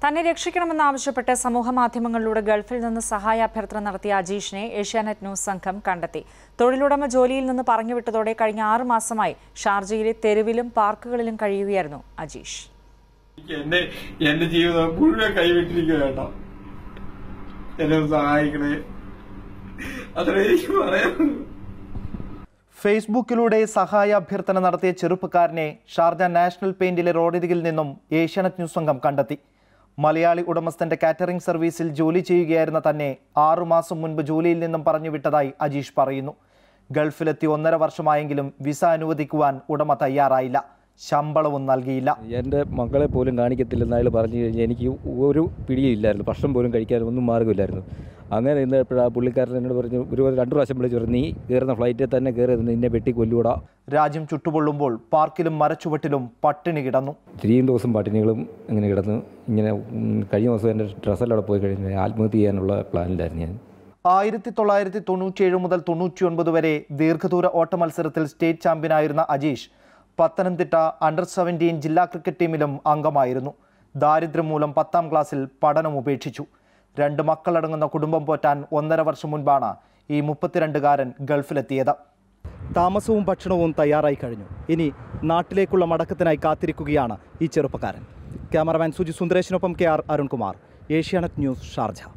തന്നെ രക്ഷിക്കണമെന്നാവശ്യപ്പെട്ട് സമൂഹമാധ്യമങ്ങളിലൂടെ ഗൾഫിൽ നിന്ന് സഹായാഭ്യർത്ഥന നടത്തിയ അജീഷിനെ ഏഷ്യാനെറ്റ് ന്യൂസ് സംഘം കണ്ടെത്തി തൊഴിലുടമ ജോലിയിൽ നിന്ന് പറഞ്ഞുവിട്ടതോടെ കഴിഞ്ഞ ആറ് മാസമായി ഷാർജയിലെ തെരുവിലും പാർക്കുകളിലും കഴിയുകയായിരുന്നു അജീഷ് എനിക്ക് എന്റെ എന്റെ ജീവിതം മുഴുവൻ കൈവിട്ടിരിക്കുക കേട്ടോ എന്നെ ഒന്ന് സഹായിക്കണേ അത്രേ എനിക്ക് പറയാനുള്ളൂ ഫേസ്ബുക്കിലൂടെ സഹായാഭ്യർത്ഥന നടത്തിയ ചെറുപ്പക്കാരനെ ഷാർജ നാഷണൽ പെയിന്റിലെ റോഡരികിൽ നിന്നും ഏഷ്യാനെറ്റ് ന്യൂസ് സംഘം കണ്ടെത്തി മലയാളി ഉടമസ്ഥന്റെ കാറ്ററിംഗ് സർവീസിൽ ജോലി ചെയ്യുകയായിരുന്ന തന്നെ ആറുമാസം മുൻപ് ജോലിയിൽ നിന്നും പറഞ്ഞു വിട്ടതായി അജീഷ് പറയുന്നു ഗൾഫിലെത്തി ഒന്നര വർഷമായെങ്കിലും വിസ അനുവദിക്കുവാൻ ഉടമ തയ്യാറായില്ല ശമ്പളവും നൽകിയില്ല എൻ്റെ മക്കളെ പോലും കാണിക്കത്തില്ലെന്ന് അയാൾ പറഞ്ഞു കഴിഞ്ഞാൽ എനിക്ക് ഒരു പിടിയില്ലായിരുന്നു ഭക്ഷണം പോലും കഴിക്കാൻ ഒന്നും മാർഗ്ഗമില്ലായിരുന്നു അങ്ങനെ ഇന്നപ്പോഴാണ് പുള്ളിക്കാരൻ എന്നോട് പറഞ്ഞു ഒരു രണ്ട് പ്രാവശ്യം വിളിച്ചു പറഞ്ഞു നീ കയറുന്ന ഫ്ലൈറ്റിൽ തന്നെ കയറി നിന്നെ വെട്ടി കൊല്ലൂടാ രാജ്യം ചുട്ടുപൊള്ളുമ്പോൾ പാർക്കിലും മരച്ചുവട്ടിലും പട്ടിണി കിടന്നു ഇത്രയും ദിവസം പട്ടിണികളും ഇങ്ങനെ കിടന്നു ഇങ്ങനെ ഉം, കഴിഞ്ഞ ദിവസം എൻ്റെ ഡ്രസ്സെല്ലാം അവിടെ പോയി കഴിഞ്ഞാൽ ആത്മഹത്യ ചെയ്യാനുള്ള പ്ലാനിലായിരുന്നു ഞാൻ ആയിരത്തി തൊള്ളായിരത്തി തൊണ്ണൂറ്റിയേഴ് മുതൽ തൊണ്ണൂറ്റിയൊൻപത് വരെ ദീർഘദൂര ഓട്ട മത്സരത്തിൽ സ്റ്റേറ്റ് ചാമ്പ്യനായിരുന്ന അജീഷ് പത്തനംതിട്ട അണ്ടർ സെവൻറ്റീൻ ജില്ലാ ക്രിക്കറ്റ് ടീമിലും അംഗമായിരുന്നു ദാരിദ്ര്യം മൂലം പത്താം ക്ലാസ്സിൽ പഠനം ഉപേക്ഷിച്ചു രണ്ട് മക്കളടങ്ങുന്ന കുടുംബം പോറ്റാൻ ഒന്നര വർഷം മുൻപാണ് ഈ മുപ്പത്തിരണ്ടുകാരൻ ഗൾഫിലെത്തിയത് താമസവും ഭക്ഷണവും തയ്യാറായി കഴിഞ്ഞു ഇനി നാട്ടിലേക്കുള്ള മടക്കത്തിനായി കാത്തിരിക്കുകയാണ് ഈ ചെറുപ്പക്കാരൻ ക്യാമറമാൻ സുജി സുന്ദരേശിനൊപ്പം K R Arunkumar Asianet news Sharjah